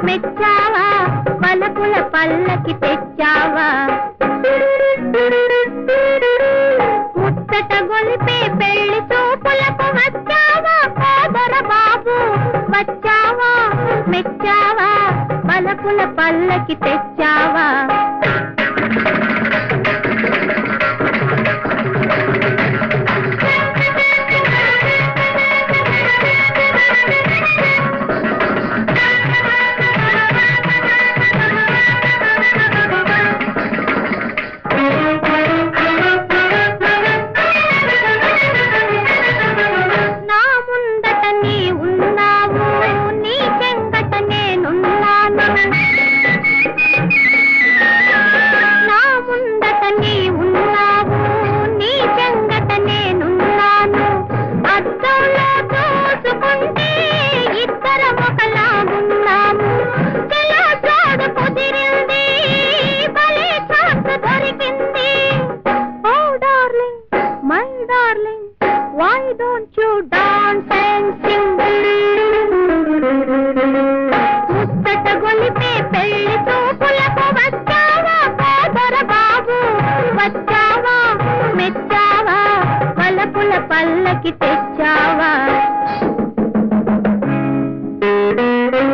మెచ్చావా వలపుల పల్లకి తెచ్చావా ముచ్చట గొలిపే పెళ్లి చూపులకు వచ్చావా కాదర బాబు వచ్చావా మెచ్చావా వలపుల పల్లకి తెచ్చావా నా ముందట నీ ఉన్నావు నీ చెంగట నేనున్నాను నా ముందట నీ ఉన్నావు నీ చెంగట నేనున్నాను అద్దంలో చూసుకుంటే ఇద్దరం ఒకలాగున్నాము చెలా చాడు కుదిరింది భలే ఛాన్స్ దొరికింది oh darling my darling why don't you dance and sing ముచ్చట గొలిపే పెళ్లి చూపులకు వచ్చావా కాదర బాబు వచ్చావా మెచ్చావా వలపుల పల్లకి తెచ్చావా